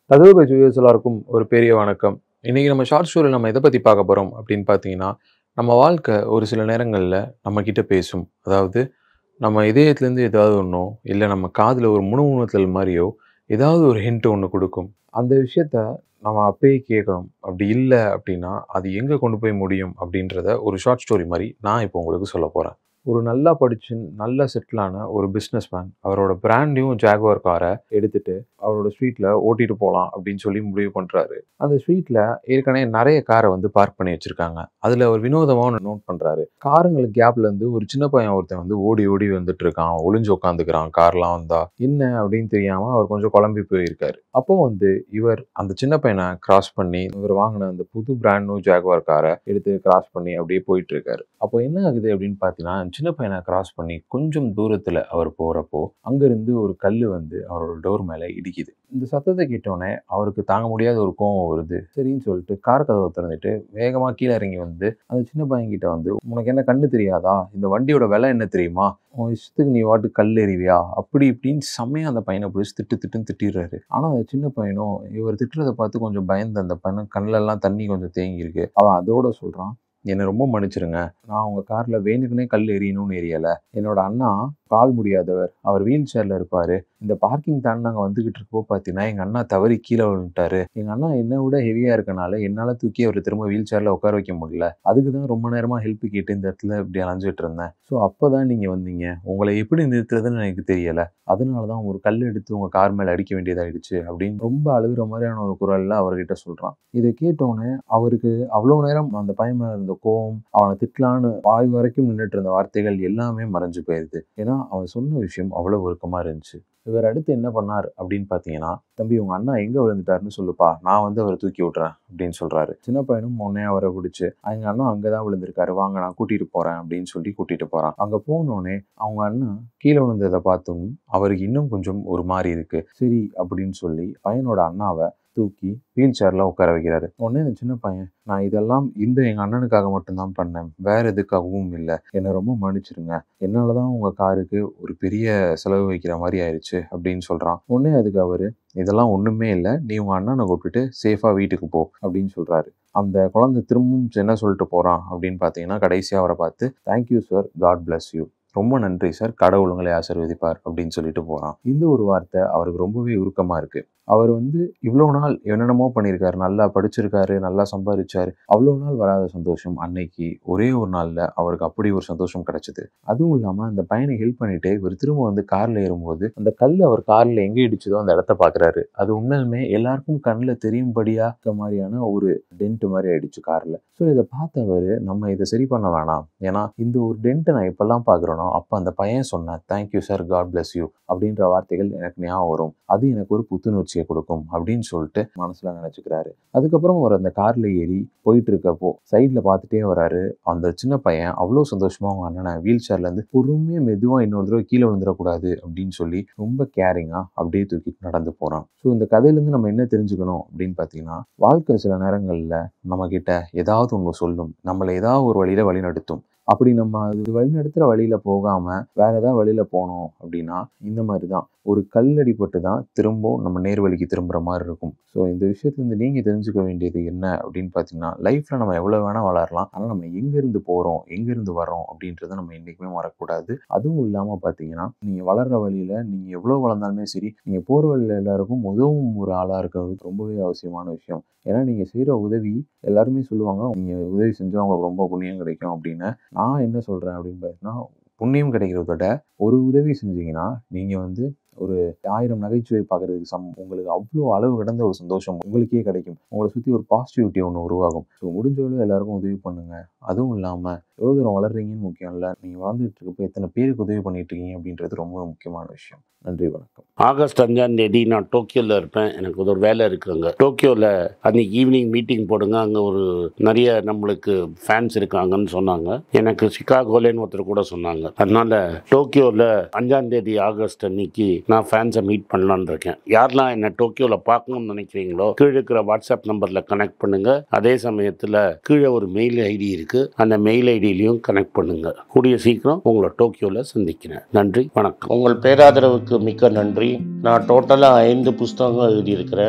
கதவு வியூஸ் எல்லாருக்கும் ஒரு பெரிய வணக்கம் இன்னைக்கு நம்ம ஷார்ட் ஸ்டோரியில் நம்ம எதை பற்றி பார்க்க போகிறோம் அப்படின்னு பார்த்தீங்கன்னா நம்ம வாழ்க்கை ஒரு சில நேரங்களில் நம்ம கிட்ட பேசும் அதாவது நம்ம இதயத்துலேருந்து ஏதாவது ஒன்றோ இல்லை நம்ம காதில் ஒரு முணுமுணுத்தல் மாதிரியோ ஏதாவது ஒரு ஹிண்ட் ஒன்று கொடுக்கும் அந்த விஷயத்த நம்ம அப்பயே கேட்கணும் அப்படி இல்லை அப்படின்னா அது எங்கே கொண்டு போய் முடியும் அப்படின்றத ஒரு ஷார்ட் ஸ்டோரி மாதிரி நான் இப்போ உங்களுக்கு சொல்ல போகிறேன் ஒரு நல்லா படிச்சு நல்ல செட்டிலான ஒரு பிஸ்னஸ் மேன் அவரோட பிராண்டையும் ஜாகுவார் காரை எடுத்துட்டு அவரோட ஸ்ட்ரீட்டில் ஓட்டிட்டு போகலாம் அப்படின்னு சொல்லி முடிவு பண்ணுறாரு அந்த ஸ்ட்ரீட்டில் ஏற்கனவே நிறைய காரை வந்து பார்க் பண்ணி வச்சுருக்காங்க அதில் ஒரு வினோதமாக ஒன்று நோட் பண்ணுறாரு காருங்களுக்கு கேப்ல இருந்து ஒரு சின்ன பையன் ஒருத்தன் வந்து ஓடி ஓடி வந்துட்டு இருக்கான் ஒளிஞ்சு உட்காந்துக்கிறான் கார்லாம் வந்தா என்ன அப்படின்னு தெரியாமல் அவர் கொஞ்சம் குழம்பி போயிருக்காரு அப்போ வந்து இவர் அந்த சின்ன பையனை கிராஸ் பண்ணி இவர் வாங்கின அந்த புது பிராண்ட் நியூ ஜாகுவார் காரை எடுத்து கிராஸ் பண்ணி அப்படியே போயிட்டு இருக்காரு அப்போ என்ன ஆகுது அப்படின்னு பார்த்தீங்கன்னா சின்ன பையனை கிராஸ் பண்ணி கொஞ்சம் தூரத்தில் அவர் போகிறப்போ அங்கேருந்து ஒரு கல் வந்து அவரோட டோர் மேலே இடிக்குது இந்த சத்தத்தை கேட்டோடனே அவருக்கு தாங்க முடியாத ஒரு கோவம் வருது சரின்னு சொல்லிட்டு கார் கதவை திறந்துட்டு வேகமாக கீழே இறங்கி வந்து அந்த சின்ன பையன் கிட்ட வந்து உனக்கு என்ன கண்ணு தெரியாதா இந்த வண்டியோட விலை என்ன தெரியுமா உன் இஷ்டத்துக்கு நீ வாட்டு கல் எறிவியா அப்படி இப்படின்னு செம்மையாக அந்த பையனை பிடிச்சி திட்டு திட்டுன்னு திட்டிடுறாரு ஆனால் அந்த சின்ன பையனும் இவர் திட்டுறதை பார்த்து கொஞ்சம் பயந்து அந்த பையன் கண்ணிலெல்லாம் தண்ணி கொஞ்சம் தேங்கி இருக்கு அவன் அதோட சொல்கிறான் என்னை ரொம்ப மன்னிச்சிருங்க நான் உங்கள் காரில் வேணுக்குனே கல் எறியணும்னு எரியலை என்னோட அண்ணா கால் முடியாதவர் அவர் வீல் சேரில் இருப்பார் இந்த பார்க்கிங் தாண்டி நாங்கள் வந்துக்கிட்டு இருக்கப்போ பார்த்தீங்கன்னா எங்கள் அண்ணா தவறி கீழே விழுந்துட்டாரு எங்கள் அண்ணா என்னை விட ஹெவியாக இருக்கனால என்னால் தூக்கி அவர் திரும்ப வீல் சேரில் உட்கார வைக்க முடியல அதுக்கு தான் ரொம்ப நேரமாக ஹெல்ப் கேட்டு இந்த இடத்துல இப்படி அலைஞ்சிட்டு இருந்தேன் ஸோ அப்போ தான் நீங்கள் வந்தீங்க உங்களை எப்படி நிறுத்துறதுன்னு எனக்கு தெரியலை அதனால தான் ஒரு கல் எடுத்து உங்கள் கார் மேலே அடிக்க வேண்டியதாயிடுச்சு அப்படின்னு ரொம்ப அழுகிற மாதிரியான ஒரு குரலில் அவர்கிட்ட சொல்கிறான் இதை கேட்டோன்னே அவருக்கு அவ்வளோ நேரம் அந்த பையன் மேலே இருந்த கோவம் அவனை திட்டலான்னு வாய் வரைக்கும் நின்றுட்டு இருந்த வார்த்தைகள் எல்லாமே மறைஞ்சு போயிருது ஏன்னா அவன் சொன்ன விஷயம் அவ்வளோ ஒருக்கமாக இருந்துச்சு இவர் அடுத்து என்ன பண்ணார் அப்படின்னு பார்த்தீங்கன்னா தம்பி உங்கள் அண்ணா எங்கே விழுந்துட்டாருன்னு சொல்லுப்பா நான் வந்து அவரை தூக்கி விட்றேன் அப்படின்னு சொல்கிறாரு சின்ன பையனும் முன்னே அவரை பிடிச்சி எங்கள் அண்ணா அங்கே தான் விழுந்திருக்காரு வாங்க நான் கூட்டிகிட்டு போகிறேன் அப்படின்னு சொல்லி கூட்டிகிட்டு போகிறான் அங்கே போனோடனே அவங்க அண்ணா கீழே விழுந்ததை பார்த்தும் அவருக்கு இன்னும் கொஞ்சம் ஒரு மாதிரி இருக்கு சரி அப்படின்னு சொல்லி பையனோட அண்ணாவை தூக்கி வீல் சேரில் உட்கார வைக்கிறாரு உடனே இந்த சின்ன பையன் நான் இதெல்லாம் இந்த எங்கள் அண்ணனுக்காக மட்டும்தான் பண்ணேன் வேற எதுக்காகவும் இல்லை என்னை ரொம்ப மன்னிச்சிருங்க என்னால் தான் உங்கள் காருக்கு ஒரு பெரிய செலவு வைக்கிற மாதிரி ஆயிடுச்சு அப்படின்னு சொல்கிறான் உடனே அதுக்கு அவர் இதெல்லாம் ஒன்றுமே இல்லை நீ உங்கள் அண்ணனை கூப்பிட்டுட்டு சேஃபாக வீட்டுக்கு போ அப்படின்னு சொல்கிறாரு அந்த குழந்தை திரும்பவும் என்ன சொல்லிட்டு போகிறான் அப்படின்னு பார்த்தீங்கன்னா கடைசியாக அவரை பார்த்து thank you sir God bless you ரொம்ப நன்றி சார் கடவுள் உங்களை ஆசீர்வதிப்பார் அப்படின்னு சொல்லிட்டு போகிறான் இந்த ஒரு வார்த்தை அவருக்கு ரொம்பவே உருக்கமாக இருக்குது அவர் வந்து இவ்வளோ நாள் என்னென்னமோ பண்ணியிருக்காரு நல்லா படிச்சிருக்காரு நல்லா சம்பாதிச்சாரு அவ்வளோ நாள் வராத சந்தோஷம் அன்னைக்கு ஒரே ஒரு நாளில் அவருக்கு அப்படி ஒரு சந்தோஷம் கிடைச்சிது அதுவும் இல்லாமல் அந்த பையனை ஹெல்ப் பண்ணிட்டு இவர் திரும்ப வந்து காரில் ஏறும்போது அந்த கல் அவர் காரில் எங்கே இடிச்சதோ அந்த இடத்த பார்க்குறாரு அது உண்மையுமே எல்லாருக்கும் கண்ணில் தெரியும்படியா இருக்க மாதிரியான ஒரு டென்ட் மாதிரி ஆயிடுச்சு காரில் ஸோ இதை பார்த்தவர் நம்ம இதை சரி பண்ண வேணாம் ஏன்னா இந்த ஒரு டென்ட்டை நான் எப்பெல்லாம் பார்க்குறேனோ அப்போ அந்த பையன் சொன்ன thank you sir God bless you அப்படின்ற வார்த்தைகள் எனக்கு ஞாபகம் வரும் அது எனக்கு ஒரு புத்துணர்ச்சியை கொடுக்கும் அப்படின்னு சொல்லிட்டு மனசுல நினைச்சுக்கிறாரு அதுக்கப்புறம் அவர் அந்த கார்ல ஏறி போயிட்டு இருக்கப்போ சைட்ல பார்த்துட்டே வராரு அந்த சின்ன பையன் அவ்வளோ சந்தோஷமா அவங்க அண்ணனை வீல் சேர்ல இருந்து பொறுமையா மெதுவா இன்னொரு தடவை கீழே விழுந்துடக்கூடாது அப்படின்னு சொல்லி ரொம்ப கேரிங்கா அப்படியே தூக்கிட்டு நடந்து போறான் ஸோ இந்த கதையிலேருந்து நம்ம என்ன தெரிஞ்சுக்கணும் அப்படின்னு பார்த்தீங்கன்னா வாழ்க்கை சில நேரங்களில் நம்ம கிட்ட ஏதாவது ஒன்று சொல்லும் நம்மளை ஏதாவது ஒரு வழியில வழிநடத்தும் அப்படி நம்ம அது வழிநடத்துகிற வழியில் போகாமல் வேற ஏதாவது வழியில் போனோம் அப்படின்னா இந்த மாதிரி தான் ஒரு கல் அடிபட்டு தான் திரும்பவும் நம்ம நேர் வழிக்கு திரும்புகிற மாதிரி இருக்கும் ஸோ இந்த விஷயத்துலேருந்து நீங்கள் தெரிஞ்சுக்க வேண்டியது என்ன அப்படின்னு பார்த்தீங்கன்னா லைஃப்பில் நம்ம எவ்வளோ வேணால் வளரலாம் ஆனால் நம்ம எங்கேருந்து போகிறோம் எங்கேருந்து வரோம் அப்படின்றத நம்ம என்றைக்குமே வரக்கூடாது அதுவும் இல்லாமல் பார்த்தீங்கன்னா நீங்கள் வளர்கிற வழியில் நீங்கள் எவ்வளோ வளர்ந்தாலுமே சரி நீங்கள் போகிற வழியில் எல்லாருக்கும் உதவும் ஒரு ஆளாக இருக்கிறது ரொம்பவே அவசியமான விஷயம் ஏன்னா நீங்கள் செய்கிற உதவி எல்லாருமே சொல்லுவாங்க நீங்கள் உதவி செஞ்சால் அவங்களுக்கு ரொம்ப புண்ணியம் கிடைக்கும் அப்படின்னு நான் என்ன சொல்கிறேன் அப்படின்னு பார்த்தீங்கன்னா புண்ணியம் கிடைக்கிறத விட ஒரு உதவி செஞ்சீங்கன்னா நீங்கள் வந்து ஒரு ஆயிரம் நகைச்சுவை பார்க்குறதுக்கு சம் உங்களுக்கு அவ்வளோ அளவு கடந்த ஒரு சந்தோஷம் உங்களுக்கே கிடைக்கும் உங்களை சுற்றி ஒரு பாசிட்டிவிட்டி ஒன்று உருவாகும் ஸோ முடிஞ்ச அளவு எல்லாருக்கும் உதவி பண்ணுங்கள் அதுவும் இல்லாமல் எவ்வளோ தூரம் வளர்றீங்கன்னு முக்கியம் இல்லை நீங்கள் வளர்ந்துட்டு இருக்கப்போ எத்தனை பேருக்கு உதவி பண்ணிட்டு இருக்கீங்க அப்படின்றது ரொம்ப முக்கியமான விஷயம் நன்றி வணக்கம் ஆகஸ்ட் அஞ்சாம் தேதி நான் டோக்கியோவில் இருப்பேன் எனக்கு ஒரு வேலை இருக்குங்க டோக்கியோவில் அன்னைக்கு ஈவினிங் மீட்டிங் போடுங்க அங்கே ஒரு நிறைய நம்மளுக்கு ஃபேன்ஸ் இருக்காங்கன்னு சொன்னாங்க எனக்கு சிகாகோலேன்னு ஒருத்தர் கூட சொன்னாங்க அதனால டோக்கியோவில் அஞ்சாம் தேதி ஆகஸ்ட் அன்னைக்கு நான் ஃபேன்ஸை மீட் பண்ணலான்னு இருக்கேன் யாரெல்லாம் என்ன டோக்கியோவில் பார்க்கணும்னு நினைக்கிறீங்களோ கீழே இருக்கிற வாட்ஸ்அப் நம்பரில் கனெக்ட் பண்ணுங்க அதே சமயத்தில் கீழே ஒரு மெயில் ஐடி இருக்கு அந்த மெயில் ஐடியிலையும் கனெக்ட் பண்ணுங்க கூடிய சீக்கிரம் உங்களை டோக்கியோவில் சந்திக்கிறேன் நன்றி வணக்கம் உங்கள் பேராதரவுக்கு மிக்க நன்றி நான் டோட்டலாக ஐந்து புஸ்தகங்கள் எழுதியிருக்கிறேன்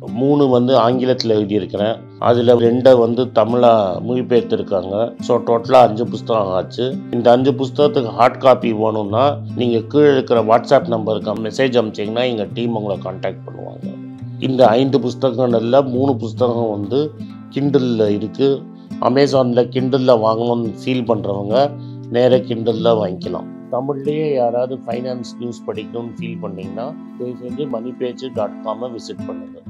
மூணு வந்து ஆங்கிலத்தில் எழுதியிருக்கிறேன் அதில் ரெண்டை வந்து தமிழாக மொழிபெயர்த்துருக்காங்க ஸோ டோட்டலாக அஞ்சு புஸ்தகம் ஆச்சு இந்த அஞ்சு புஸ்தகத்துக்கு ஹார்ட் காப்பி வேணும்னா நீங்கள் கீழே இருக்கிற வாட்ஸ்அப் நம்பருக்கு மெசேஜ் அனுப்பிச்சிங்கன்னா எங்கள் டீம் உங்களை காண்டாக்ட் பண்ணுவாங்க இந்த ஐந்து புஸ்தகங்கள்ல மூணு புஸ்தகம் வந்து கிண்டலில் இருக்குது அமேசானில் கிண்டலில் வாங்கணும்னு ஃபீல் பண்ணுறவங்க நேராக கிண்டலில் வாங்கிக்கலாம் தமிழ்லேயே யாராவது ஃபைனான்ஸ் நியூஸ் படிக்கணும்னு ஃபீல் பண்ணிங்கன்னா தயவு செஞ்சு மணி பேஜ் டாட் காமை விசிட் பண்ணுங்கள்